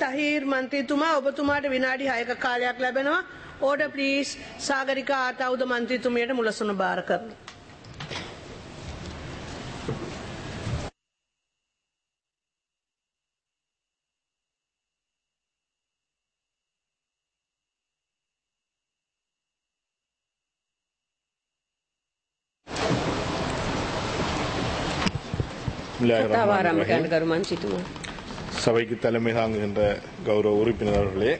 තහිර් මන්ත්‍රීතුමා ඔබතුමාට විනාඩි 6ක කාලයක් ලැබෙනවා. ඕඩර් ප්ලීස් සාගරිකා ආතවුද මන්ත්‍රීතුමියට මුලසුන බාර කරන්න. කතාව ආරම්භ කරන්න ගරු මන්ත්‍රීතුමා. சபைக்கு தலைமை தாங்குகின்ற கௌரவ உறுப்பினர் அவர்களே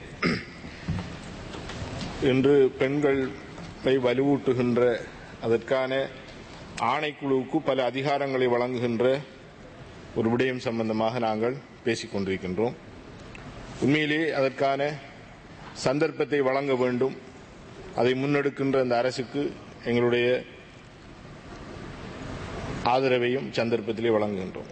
இன்று பெண்களை வலுவூட்டுகின்ற அதற்கான ஆணைக்குழுவுக்கு பல அதிகாரங்களை வழங்குகின்ற ஒரு விடயம் சம்பந்தமாக நாங்கள் பேசிக் கொண்டிருக்கின்றோம் உண்மையிலே அதற்கான சந்தர்ப்பத்தை வழங்க வேண்டும் அதை முன்னெடுக்கின்ற அந்த அரசுக்கு எங்களுடைய ஆதரவையும் சந்தர்ப்பத்திலே வழங்குகின்றோம்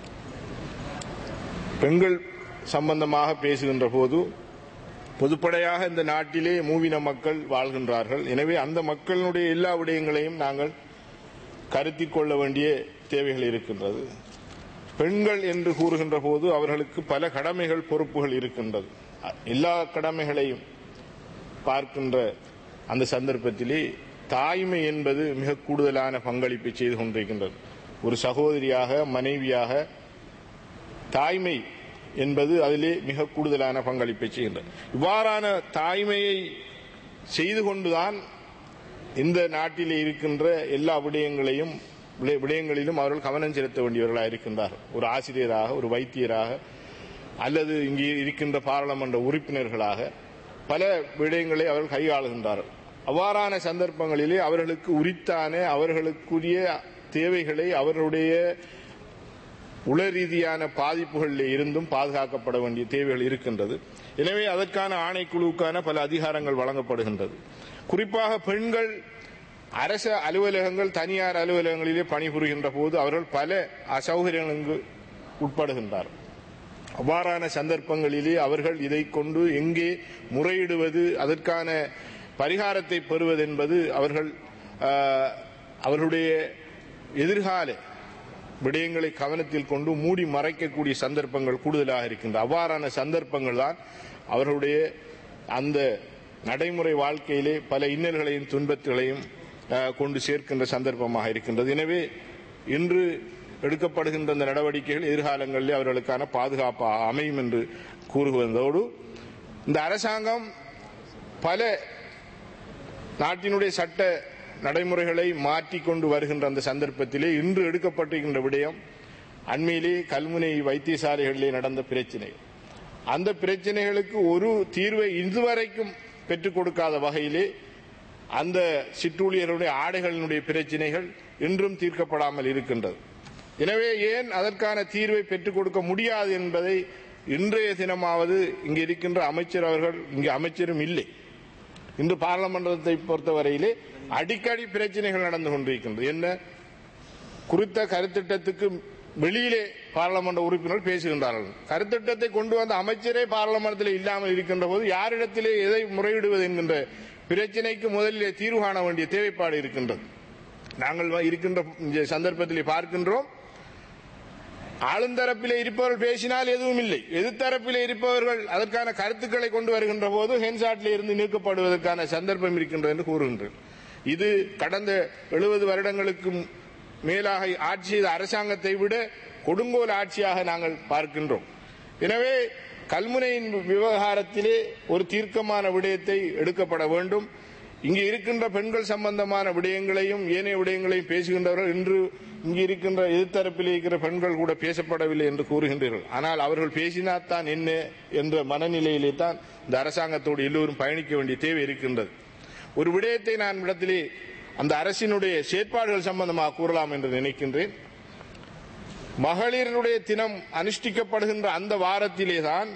பெண்கள் சம்பந்தமாக பேசுகின்ற போது பொதுப்படையாக இந்த நாட்டிலே மூவின மக்கள் வாழ்கின்றார்கள் எனவே அந்த மக்களுடைய எல்லா விடயங்களையும் நாங்கள் கருத்தில் கொள்ள வேண்டிய தேவைகள் இருக்கின்றது பெண்கள் என்று கூறுகின்ற போது அவர்களுக்கு பல கடமைகள் பொறுப்புகள் இருக்கின்றது எல்லா கடமைகளையும் பார்க்கின்ற அந்த சந்தர்ப்பத்திலே தாய்மை என்பது மிக கூடுதலான பங்களிப்பை செய்து கொண்டிருக்கின்றது ஒரு சகோதரியாக மனைவியாக தாய்மை என்பது அதிலே மிக கூடுதலான பங்களிப்பை செய்கின்றது இவ்வாறான தாய்மையை செய்து கொண்டுதான் இந்த நாட்டிலே இருக்கின்ற எல்லா விடயங்களையும் விடய- விடயங்களிலும் அவர்கள் கவனம் செலுத்த வேண்டியவர்களாக இருக்கின்றார்கள் ஒரு ஆசிரியராக ஒரு வைத்தியராக அல்லது இங்கே இருக்கின்ற பாராளுமன்ற உறுப்பினர்களாக பல விடயங்களை அவர்கள் கையாளுகின்றார்கள் அவ்வாறான சந்தர்ப்பங்களிலே அவர்களுக்கு உரித்தான அவர்களுக்குரிய தேவைகளை அவர்களுடைய உள ரீதியான பாதிப்புகளில் இருந்தும் பாதுகாக்கப்பட வேண்டிய தேவைகள் இருக்கின்றது எனவே அதற்கான ஆணைக்குழுவுக்கான பல அதிகாரங்கள் வழங்கப்படுகின்றது குறிப்பாக பெண்கள் அரச அலுவலகங்கள் தனியார் அலுவலகங்களிலே பணிபுரிகின்ற போது அவர்கள் பல அசௌகரியங்களுக்கு உட்படுகின்றார்கள் அவ்வாறான சந்தர்ப்பங்களிலே அவர்கள் இதை கொண்டு எங்கே முறையிடுவது அதற்கான பரிகாரத்தை பெறுவது என்பது அவர்கள் ஆஹ், அவர்களுடைய எதிர்கால விடயங்களை கவனத்தில் கொண்டு மூடி மறைக்கக்கூடிய சந்தர்ப்பங்கள் கூடுதலாக இருக்கின்றன அவ்வாறான சந்தர்ப்பங்கள் தான் அவர்களுடைய அந்த நடைமுறை வாழ்க்கையிலே பல இன்னல்களையும் துன்பங்களையும் அஹ், கொண்டு சேர்க்கின்ற சந்தர்ப்பமாக இருக்கின்றது எனவே இன்று எடுக்கப்படுகின்ற அந்த நடவடிக்கைகள் எதிர்காலங்களில் அவர்களுக்கான பாதுகாப்பு அமையும் என்று கூறுவதோடு இந்த அரசாங்கம் பல நாட்டினுடைய சட்ட நடைமுறைகளை மாற்றிக்கொண்டு வருகின்ற அந்த சந்தர்ப்பத்திலே இன்று எடுக்கப்பட்டிருக்கின்ற விடயம் அண்மையிலே கல்முனை வைத்தியசாலைகளிலே நடந்த பிரச்சினை அந்த பிரச்சனைகளுக்கு ஒரு தீர்வை இதுவரைக்கும் பெற்றுக் கொடுக்காத வகையிலே அந்த சிற்றூழியர்களுடைய ஆடைகளினுடைய பிரச்சனைகள் இன்றும் தீர்க்கப்படாமல் இருக்கின்றது எனவே ஏன் அதற்கான தீர்வை பெற்றுக் கொடுக்க முடியாது என்பதை இன்றைய தினமாவது இங்கு இருக்கின்ற அமைச்சர் அவர்கள் இங்கு அமைச்சரும் இல்லை இன்று பாராளுமன்றத்தை பொறுத்தவரையிலே அடிக்கடி பிரச்சனைகள் நடந்து கொண்டிருக்கின்றது என்ன குறித்த கருத்திட்டத்துக்கு வெளியிலே பாராளுமன்ற உறுப்பினர்கள் பேசுகின்றார்கள் கருத்திட்டத்தை கொண்டு வந்த அமைச்சரே பாராளுமன்றத்தில் இல்லாமல் இருக்கின்ற போது யாரிடத்திலே எதை முறையிடுவது என்கின்ற பிரச்சனைக்கு முதலிலே தீர்வு காண வேண்டிய தேவைப்பாடு இருக்கின்றது நாங்கள் இருக்கின்ற இந்த சந்தர்ப்பத்திலே பார்க்கின்றோம் ஆளுந்தரப்பிலே இருப்பவர்கள் பேசினால் எதுவும் இல்லை எதிர்த்தரப்பிலே இருப்பவர்கள் அதற்கான கருத்துக்களை கொண்டு வருகின்ற போது ஹென்சாட்டிலே இருந்து நீக்கப்படுவதற்கான சந்தர்ப்பம் இருக்கின்றது என்று கூறுகின்றனர் இது கடந்த எழுபது வருடங்களுக்கு மேலாக ஆட்சி செய்த அரசாங்கத்தை விட கொடுங்கோல் ஆட்சியாக நாங்கள் பார்க்கின்றோம் எனவே கல்முனையின் விவகாரத்திலே ஒரு தீர்க்கமான விடயத்தை எடுக்கப்பட வேண்டும் இங்கு இருக்கின்ற பெண்கள் சம்பந்தமான விடயங்களையும் ஏனைய விடயங்களையும் பேசுகின்றவர்கள் இன்று இங்கு இருக்கின்ற எதிர்த்தரப்பில் இருக்கிற பெண்கள் கூட பேசப்படவில்லை என்று கூறுகின்றீர்கள் ஆனால் அவர்கள் பேசினால்தான் என்ன என்ற மனநிலையிலே தான் இந்த அரசாங்கத்தோடு எல்லோரும் பயணிக்க வேண்டிய தேவை இருக்கின்றது ஒரு விடயத்தை நான் இடத்திலே அந்த அரசினுடைய செயற்பாடுகள் சம்பந்தமாக கூறலாம் என்று நினைக்கின்றேன் மகளிருடைய தினம் அனுஷ்டிக்கப்படுகின்ற அந்த வாரத்திலே தான்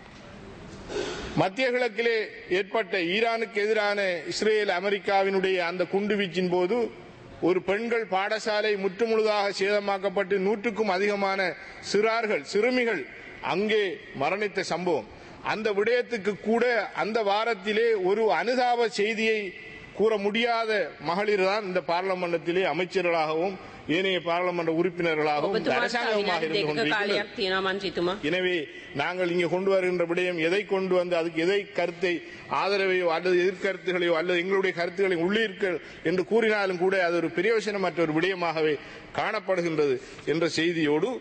மத்திய கிழக்கிலே ஏற்பட்ட ஈரானுக்கு எதிரான இஸ்ரேல் அமெரிக்காவினுடைய அந்த குண்டுவீச்சின் போது ஒரு பெண்கள் பாடசாலை முற்றுமுழுதாக சேதமாக்கப்பட்டு நூற்றுக்கும் அதிகமான சிறார்கள் சிறுமிகள் அங்கே மரணித்த சம்பவம் அந்த விடயத்துக்கு கூட அந்த வாரத்திலே ஒரு அனுதாப செய்தியை கூற முடியாத மகளிர் தான் இந்த பார்லமெண்டத்திலே அமைச்சர்களாகவும் ஏனைய பாராளுமன்ற உறுப்பினர்களாகவும் இந்த ඔබතුමාට அரசாங்கமாக විනාඩි இருந்து දෙකක கொண்டிருக்கின்றனர் කාලයක් තියෙනවා මන්ත්‍රීතුමා. எனவே நாங்கள் இங்கே கொண்டு வருகின்ற விடயம் எதை கொண்டு வந்து அதுக்கு எதை கருத்தை ஆதரவையோ அல்லது எதிர்கருத்துகளையோ அல்லது எங்களுடைய கருத்துக்களை உள்ளீர்கள் என்று கூறினாலும் கூட அது ஒரு பிரயோஜனமற்ற ஒரு விடயமாகவே காணப்படுகின்றது என்ற செய்தியோடு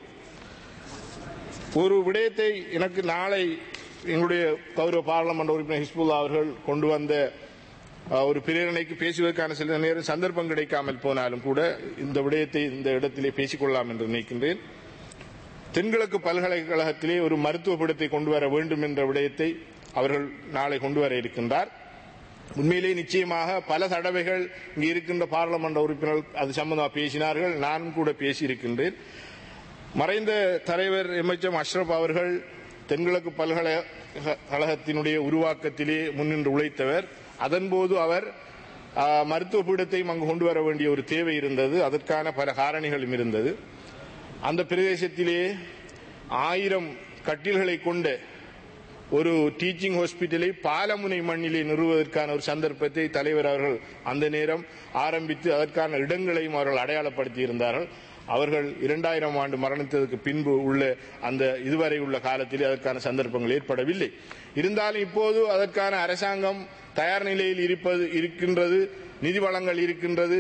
ஒரு விடயத்தை எனக்கு நாளை எங்களுடைய கௌரவ பாராளுமன்ற உறுப்பினர் ஹிஸ்புல்லா அவர்கள் கொண்டு வந்த அஹ், ஒரு பிரேரணைக்கு பேசுவதற்கான சில நேரம் சந்தர்ப்பம் கிடைக்காமல் போனாலும் கூட இந்த விடயத்தை இந்த இடத்திலே பேசிக்கொள்ளலாம் என்று நினைக்கின்றேன் தென்கிழக்கு பல்கலைக்கழகத்திலே ஒரு மருத்துவ பீடத்தை கொண்டு வர வேண்டும் என்ற விடயத்தை அவர்கள் நாளை கொண்டு வர இருக்கின்றார் உண்மையிலே நிச்சயமாக பல தடவைகள் இங்கு இருக்கின்ற பாராளுமன்ற உறுப்பினர்கள் அது சம்பந்தமாக பேசினார்கள் நானும் கூட பேசியிருக்கின்றேன் மறைந்த தலைவர் எம்எச்எம் அஷ்ரப் அவர்கள் தென்கிழக்கு பல்கலைக்கழகத்தினுடைய உருவாக்கத்திலே முன்னின்று உழைத்தவர் அதன்போது அவர் ஆ, மருத்துவ பீடத்தையும் அங்கு கொண்டு வர வேண்டிய ஒரு தேவை இருந்தது அதற்கான பல காரணிகளும் இருந்தது அந்த பிரதேசத்திலே ஆயிரம் கட்டில்களை கொண்ட ஒரு டீச்சிங் ஹாஸ்பிட்டலை பாலமுனை மண்ணிலே நிறுவுவதற்கான ஒரு சந்தர்ப்பத்தை தலைவர் அவர்கள் அந்த நேரம் ஆரம்பித்து அதற்கான இடங்களையும் அவர்கள் அடையாளப்படுத்தி இருந்தார்கள் அவர்கள் இரண்டாயிரம் ஆண்டு மரணித்ததற்கு பின்பு உள்ள அந்த இதுவரை உள்ள காலத்தில் அதற்கான சந்தர்ப்பங்கள் ஏற்படவில்லை இருந்தாலும் இப்போது அதற்கான அரசாங்கம் தயார் நிலையில் இருப்பது இருக்கின்றது நிதி வளங்கள் இருக்கின்றது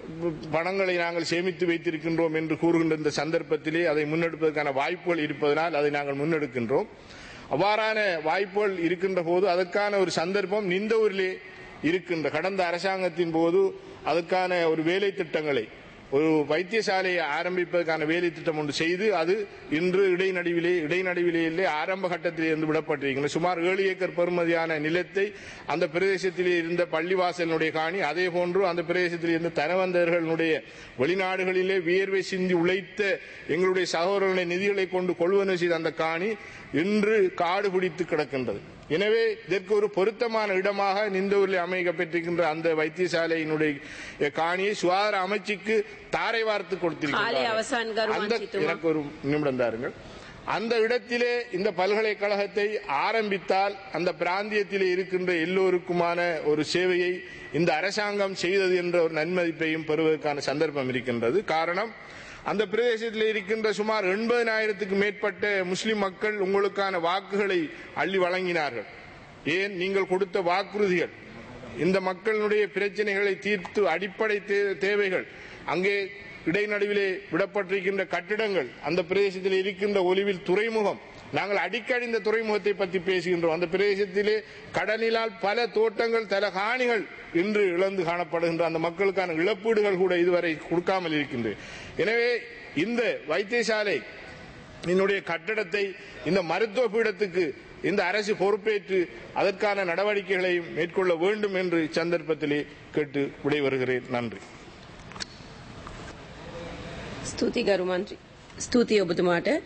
பணங்களை நாங்கள் சேமித்து வைத்திருக்கின்றோம் என்று கூறுகின்ற இந்த சந்தர்ப்பத்திலே அதை முன்னெடுப்பதற்கான வாய்ப்புகள் இருப்பதனால் அதை நாங்கள் முன்னெடுக்கின்றோம் அவ்வாறான வாய்ப்புகள் இருக்கின்ற போது அதற்கான ஒரு சந்தர்ப்பம் நிந்தவூரிலே இருக்கின்ற கடந்த அரசாங்கத்தின் போது அதற்கான ஒரு வேலை திட்டங்களை ஒரு வைத்தியசாலையை ஆரம்பிப்பதற்கான வேலை திட்டம் ஒன்று செய்து அது இன்று இடைநடுவிலே இடைநடுவிலே ஆரம்ப கட்டத்திலே இருந்து விடப்பட்டிருக்கின்றன சுமார் ஏழு ஏக்கர் பெறுமதியான நிலத்தை அந்த பிரதேசத்திலே இருந்த பள்ளிவாசலினுடைய காணி அதே போன்று அந்த பிரதேசத்தில் இருந்த தனவந்தர்களுடைய வெளிநாடுகளிலே வியர்வை சிந்தி உழைத்த எங்களுடைய சகோதரர்களுடைய நிதிகளை கொண்டு கொள்வனவு செய்த அந்த காணி இன்று காடு பிடித்து கிடக்கின்றது எனவே இதற்கு ஒரு பொருத்தமான இடமாக நிந்தூரில் அமைக்கப்பட்டிருக்கின்ற அந்த வைத்தியசாலையினுடைய காணியை சுகாதார அமைச்சுக்கு தாரை வார்த்து காலை அவசான் கொடுத்திருக்கிறார்கள் கரு அந்த மன்சித்துமா. எனக்கு ஒரு நிமிடம் தாருங்கள் அந்த இடத்திலே இந்த பல்கலைக்கழகத்தை ஆரம்பித்தால் அந்த பிராந்தியத்திலே இருக்கின்ற எல்லோருக்குமான ஒரு சேவையை இந்த அரசாங்கம் செய்தது என்ற ஒரு நன்மதிப்பையும் பெறுவதற்கான சந்தர்ப்பம் இருக்கின்றது காரணம் அந்த பிரதேசத்தில் இருக்கின்ற சுமார் எண்பதினாயிரத்துக்கு மேற்பட்ட முஸ்லிம் மக்கள் உங்களுக்கான வாக்குகளை அள்ளி வழங்கினார்கள் ஏன் நீங்கள் கொடுத்த வாக்குறுதிகள் இந்த மக்களுடைய பிரச்சனைகளை தீர்த்து அடிப்படை தே- தேவைகள் அங்கே இடைநடுவிலே விடப்பட்டிருக்கின்ற கட்டிடங்கள் அந்த பிரதேசத்தில் இருக்கின்ற ஒலிவில் துறைமுகம் நாங்கள் அடிக்கடி இந்த துறைமுகத்தை பற்றி பேசுகின்றோம் அந்த பிரதேசத்திலே கடலினால் பல தோட்டங்கள் தல காணிகள் இன்று இழந்து காணப்படுகின்ற அந்த மக்களுக்கான இழப்பீடுகள் கூட இதுவரை கொடுக்காமல் இருக்கின்றது எனவே இந்த வைத்தியசாலை என்னுடைய கட்டடத்தை இந்த மருத்துவ பீடத்துக்கு இந்த அரசு பொறுப்பேற்று அதற்கான நடவடிக்கைகளை மேற்கொள்ள வேண்டும் என்று இச்சந்தர்ப்பத்திலே கேட்டு விடைபெறுகிறேன் நன்றி ස්තුති ගරු මන්ත්‍රී. ස්තුතියි ඔබතුමාට.